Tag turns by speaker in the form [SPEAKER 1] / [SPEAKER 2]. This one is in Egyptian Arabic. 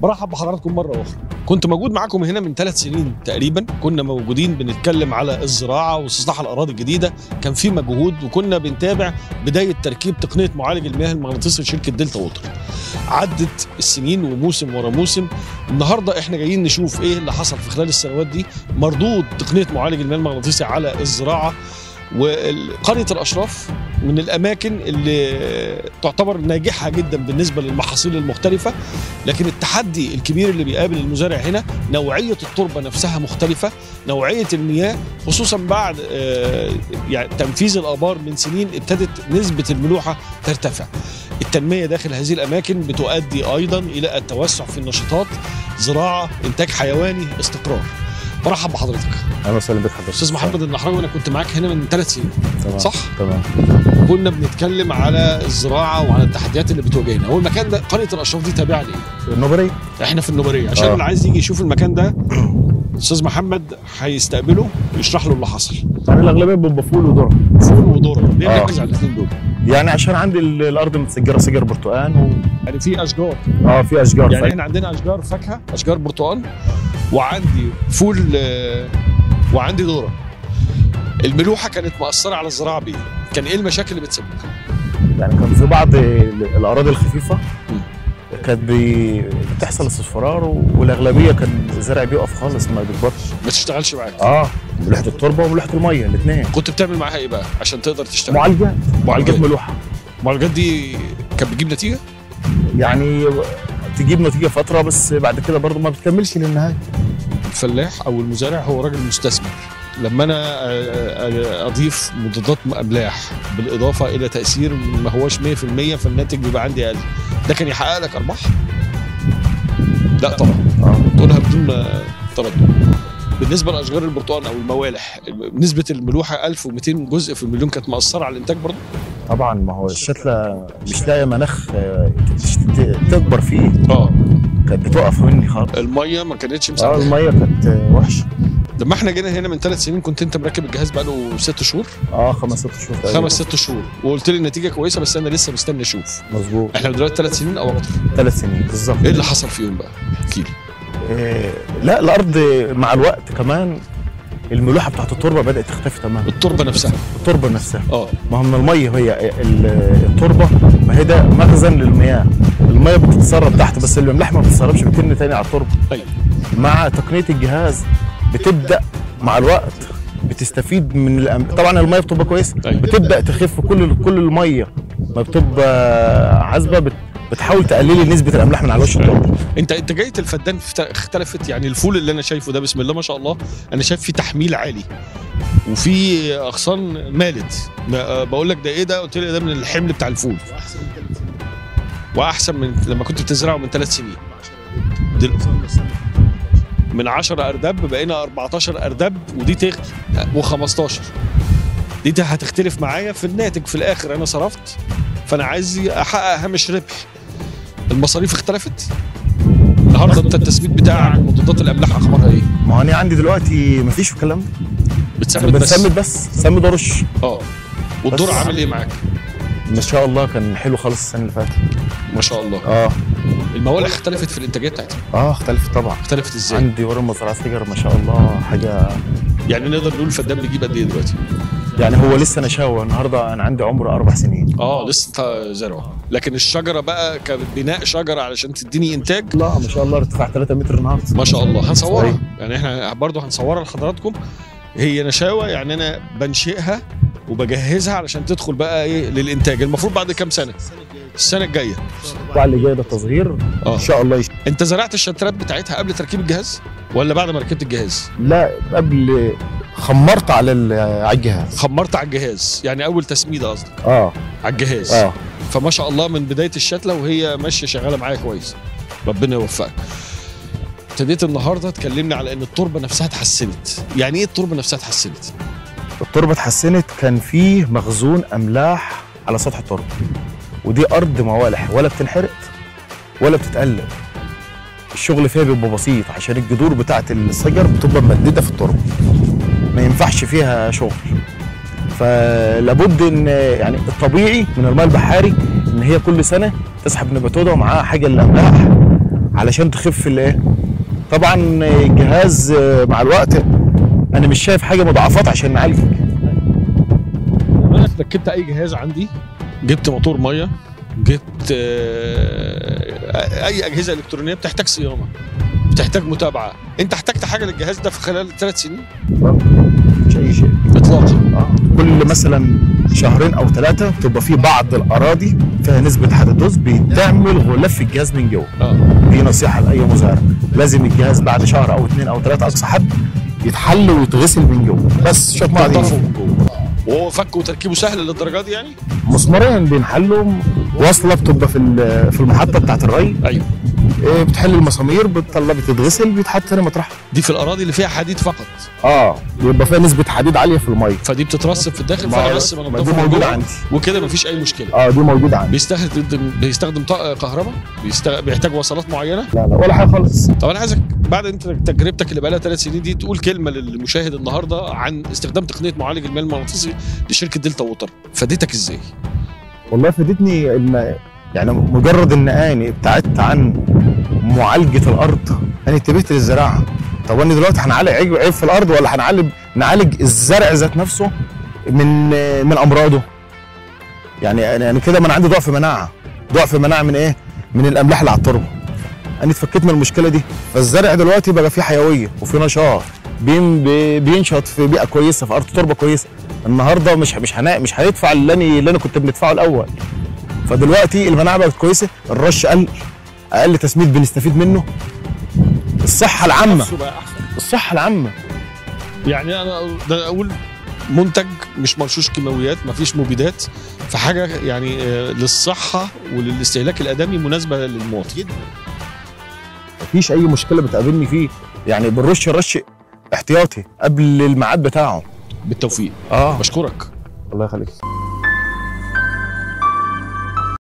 [SPEAKER 1] برحب بحضراتكم مره اخرى كنت موجود معاكم هنا من ثلاث سنين تقريبا كنا موجودين بنتكلم على الزراعه واستصلاح الاراضي الجديده كان في مجهود وكنا بنتابع بدايه تركيب تقنيه معالج المياه المغناطيسي لشركه دلتا ووتر عدت السنين وموسم ورا موسم النهارده احنا جايين نشوف ايه اللي حصل في خلال السنوات دي مردود تقنيه معالج المياه المغناطيسي على الزراعه وقريه الاشراف من الاماكن اللي تعتبر ناجحه جدا بالنسبه للمحاصيل المختلفه لكن التحدي الكبير اللي بيقابل المزارع هنا نوعيه التربه نفسها مختلفه نوعيه المياه خصوصا بعد آه، يعني تنفيذ الابار من سنين ابتدت نسبه الملوحه ترتفع التنميه داخل هذه الاماكن بتؤدي ايضا الى التوسع في النشاطات زراعه انتاج حيواني استقرار برحب بحضرتك
[SPEAKER 2] اهلا وسهلا بك حضرتك
[SPEAKER 1] استاذ محمد النحراوي انا كنت معاك هنا من ثلاث سنين
[SPEAKER 2] تمام
[SPEAKER 1] صح؟
[SPEAKER 2] تمام
[SPEAKER 1] كنا بنتكلم على الزراعه وعلى التحديات اللي بتواجهنا هو المكان ده قريه الاشراف دي تابعه لايه
[SPEAKER 2] النوبري
[SPEAKER 1] احنا في النوبريه عشان
[SPEAKER 2] آه.
[SPEAKER 1] اللي عايز يجي يشوف المكان ده استاذ محمد هيستقبله ويشرح له اللي حصل
[SPEAKER 2] يعني الاغلبيه بيبقى فول وذره
[SPEAKER 1] فول وذره ليه
[SPEAKER 2] آه.
[SPEAKER 1] نركز على الاثنين دول
[SPEAKER 2] يعني عشان عندي ال- الارض متسجره سجر برتقال و...
[SPEAKER 1] يعني في اشجار
[SPEAKER 2] اه في اشجار
[SPEAKER 1] يعني
[SPEAKER 2] يعني
[SPEAKER 1] احنا عندنا اشجار فاكهه اشجار برتقال وعندي فول آه، وعندي ذره الملوحه كانت مأثره على الزراعه بيه كان ايه المشاكل اللي بتسببها
[SPEAKER 2] يعني كان في بعض ال- الاراضي الخفيفه كانت بي... بتحصل اصفرار و- والاغلبيه كان الزرع بيقف خالص ما بيكبرش
[SPEAKER 1] ما تشتغلش معاك
[SPEAKER 2] اه ملوحه التربه وملوحه الميه الاثنين
[SPEAKER 1] كنت بتعمل معاها ايه بقى عشان تقدر تشتغل
[SPEAKER 2] معالجات
[SPEAKER 1] معالجات.
[SPEAKER 2] معالجات ملوحه
[SPEAKER 1] المعالجات دي كانت بتجيب نتيجه
[SPEAKER 2] يعني تجيب نتيجه فتره بس بعد كده برضه ما بتكملش للنهايه
[SPEAKER 1] الفلاح او المزارع هو راجل مستثمر لما انا آه، آه، اضيف مضادات املاح بالاضافه الى تاثير ما هوش 100% فالناتج بيبقى عندي اقل ده كان يحقق لك ارباح لا طبعا
[SPEAKER 2] اه
[SPEAKER 1] تقولها بدون آه، تردد بالنسبه لاشجار البرتقال او الموالح نسبه الملوحه 1200 جزء في المليون كانت مأثره على الانتاج برضه
[SPEAKER 2] طبعا ما هو الشتله مش لاقيه مناخ آه، تش- ت- تكبر فيه
[SPEAKER 1] اه
[SPEAKER 2] كانت بتقف مني خالص
[SPEAKER 1] الميه ما كانتش
[SPEAKER 2] اه
[SPEAKER 1] مساعده
[SPEAKER 2] الميه كانت آه، وحشه
[SPEAKER 1] لما احنا جينا هنا من ثلاث سنين كنت انت مركب الجهاز بقاله ست شهور
[SPEAKER 2] اه خمس ست شهور تقريباً.
[SPEAKER 1] خمس ست شهور وقلت لي النتيجه كويسه بس انا لسه مستني اشوف
[SPEAKER 2] مظبوط
[SPEAKER 1] احنا دلوقتي ثلاث سنين او اكتر
[SPEAKER 2] ثلاث سنين بالظبط
[SPEAKER 1] ايه اللي حصل فيهم بقى احكي لي
[SPEAKER 2] آه لا الارض مع الوقت كمان الملوحه بتاعت التربه بدات تختفي تماما
[SPEAKER 1] التربه نفسها
[SPEAKER 2] التربه نفسها
[SPEAKER 1] اه
[SPEAKER 2] ما هو من الميه هي ال- التربه ما هي ده مخزن للمياه الميه بتتسرب تحت بس الملاح ما بتتسربش بترمي تاني على التربه
[SPEAKER 1] ايوه
[SPEAKER 2] مع تقنيه الجهاز بتبدا مع الوقت بتستفيد من الأم... طبعا الميه بتبقى كويسه
[SPEAKER 1] أيوة.
[SPEAKER 2] بتبدا تخف كل كل الميه ما بتبقى عذبه بت... بتحاول تقللي نسبه الاملاح من على وش التربه
[SPEAKER 1] انت انت جايه الفدان فت- اختلفت يعني الفول اللي انا شايفه ده بسم الله ما شاء الله انا شايف فيه تحميل عالي وفي اغصان مالت ما- آه، بقول لك ده ايه ده قلت لي ده من الحمل بتاع الفول واحسن من لما كنت بتزرعه من ثلاث سنين دل... من 10 ارداب بقينا 14 ارداب ودي تغ... و15 دي ت- هتختلف معايا في الناتج في الاخر انا صرفت فانا عايز احقق هامش ربح المصاريف اختلفت النهارده انت التثبيت بتاعك مضادات الاملاح اخبارها ايه؟
[SPEAKER 2] ما هو انا عندي دلوقتي ما فيش الكلام ده
[SPEAKER 1] بتثبت بس
[SPEAKER 2] بنسمد بس سمد ورش
[SPEAKER 1] اه والدور
[SPEAKER 2] بس.
[SPEAKER 1] عامل ايه معاك؟
[SPEAKER 2] ما شاء الله كان حلو خالص السنه اللي فاتت
[SPEAKER 1] ما شاء الله
[SPEAKER 2] اه
[SPEAKER 1] الموالح اختلفت في الانتاجيه بتاعتها
[SPEAKER 2] اه اختلفت طبعا
[SPEAKER 1] اختلفت ازاي؟
[SPEAKER 2] عندي ورا مزرعه سجر ما شاء الله حاجه
[SPEAKER 1] يعني نقدر نقول الفدان بيجيب قد ايه دلوقتي؟
[SPEAKER 2] يعني هو لسه نشاوى النهارده انا عندي عمر اربع سنين
[SPEAKER 1] اه لسه انت زرعه لكن الشجره بقى كبناء شجره علشان تديني انتاج
[SPEAKER 2] لا ما شاء الله ارتفاع 3 متر النهارده
[SPEAKER 1] ما شاء الله هنصورها
[SPEAKER 2] صحيح.
[SPEAKER 1] يعني احنا برضه هنصورها لحضراتكم هي نشاوه يعني انا بنشئها وبجهزها علشان تدخل بقى ايه للانتاج المفروض بعد كام سنه السنه الجايه
[SPEAKER 2] القطاع اللي جاي ده تصغير
[SPEAKER 1] اه
[SPEAKER 2] ان شاء الله يش...
[SPEAKER 1] انت زرعت الشتلات بتاعتها قبل تركيب الجهاز ولا بعد ما ركبت الجهاز
[SPEAKER 2] لا قبل خمرت على ال- على الجهاز
[SPEAKER 1] خمرت على الجهاز يعني اول تسميده قصدك
[SPEAKER 2] اه
[SPEAKER 1] على الجهاز
[SPEAKER 2] اه
[SPEAKER 1] فما شاء الله من بدايه الشتله وهي ماشيه شغاله معايا كويس ربنا يوفقك ابتديت النهارده تكلمني على ان التربه نفسها اتحسنت يعني ايه التربه نفسها اتحسنت
[SPEAKER 2] التربه اتحسنت كان فيه مخزون املاح على سطح التربه ودي ارض موالح ولا بتنحرق ولا بتتقلب الشغل فيها بيبقى بسيط عشان الجذور بتاعت الشجر بتبقى ممدده في التربه ما ينفعش فيها شغل فلابد ان يعني الطبيعي من الماء البحاري ان هي كل سنه تسحب نباتوده ومعاها حاجه للاملاح علشان تخف الايه طبعا الجهاز آه، مع الوقت انا مش شايف حاجه مضاعفات عشان نعالجك
[SPEAKER 1] انا ركبت اي جهاز عندي جبت موتور ميه جبت آه، اي اجهزه الكترونيه بتحتاج صيانه بتحتاج متابعه انت احتجت حاجه للجهاز ده في خلال ثلاث سنين
[SPEAKER 2] مش اي شيء
[SPEAKER 1] اطلاقا
[SPEAKER 2] آه. كل مثلا شهرين او ثلاثه تبقى في بعض الاراضي فيها نسبه حدادوز بتعمل غلاف في الجهاز من جوه
[SPEAKER 1] اه
[SPEAKER 2] دي نصيحه لاي مزارع لازم الجهاز بعد شهر او اثنين او ثلاثه اقصى حد يتحل ويتغسل من جوه بس شويه ميه
[SPEAKER 1] تنضفه
[SPEAKER 2] دي.
[SPEAKER 1] من جوه وهو فك وتركيبه سهل للدرجه دي يعني
[SPEAKER 2] مسمارين بينحلوا واصله بتبقى في ال- في المحطه بتاعت الري
[SPEAKER 1] ايوه
[SPEAKER 2] إيه، بتحل المسامير بتطلع بتتغسل بيتحط تاني مطرحها
[SPEAKER 1] دي في الاراضي اللي فيها حديد فقط
[SPEAKER 2] اه بيبقى فيها نسبه حديد عاليه في الميه
[SPEAKER 1] فدي بتترسب في الداخل فانا بس
[SPEAKER 2] ما دي
[SPEAKER 1] بنضفها من
[SPEAKER 2] موجوده
[SPEAKER 1] جوه
[SPEAKER 2] عندي
[SPEAKER 1] وكده مفيش اي مشكله
[SPEAKER 2] اه دي موجوده عندي
[SPEAKER 1] بيستخدم بيستخدم طاقه كهرباء بيست- بيحتاج وصلات معينه
[SPEAKER 2] لا لا ولا حاجه خالص
[SPEAKER 1] طب انا عايزك بعد انت تجربتك اللي بقى لها ثلاث سنين دي تقول كلمه للمشاهد النهارده عن استخدام تقنيه معالج الماء المغناطيسي لشركه دلتا ووتر فادتك ازاي؟
[SPEAKER 2] والله فادتني ان يعني مجرد ان اني ابتعدت عن معالجه الارض انا انتبهت للزراعه طب انا دلوقتي هنعالج عيب عيب في الارض ولا هنعالج نعالج الزرع ذات نفسه من من امراضه يعني يعني كده ما انا عندي ضعف مناعه ضعف مناعه من ايه من الاملاح اللي على التربه انا اتفكيت من المشكله دي فالزرع دلوقتي بقى فيه حيويه وفيه نشاط بين بي- بينشط في بيئه كويسه في ارض تربه كويسه النهارده مش مش هنا مش هيدفع اللي انا اللي انا كنت بندفعه الاول فدلوقتي المناعه بقت كويسه الرش قل اقل تسميد بنستفيد منه الصحه العامه
[SPEAKER 1] نفسه بقى احسن
[SPEAKER 2] الصحه العامه
[SPEAKER 1] يعني انا ده اقول منتج مش مرشوش كيماويات مفيش مبيدات فحاجه يعني آه، للصحه وللاستهلاك الادمي مناسبه للمواطن
[SPEAKER 2] جدا مفيش اي مشكله بتقابلني فيه يعني بنرش الرش احتياطي قبل الميعاد بتاعه
[SPEAKER 1] بالتوفيق
[SPEAKER 2] اه
[SPEAKER 1] بشكرك
[SPEAKER 2] الله يخليك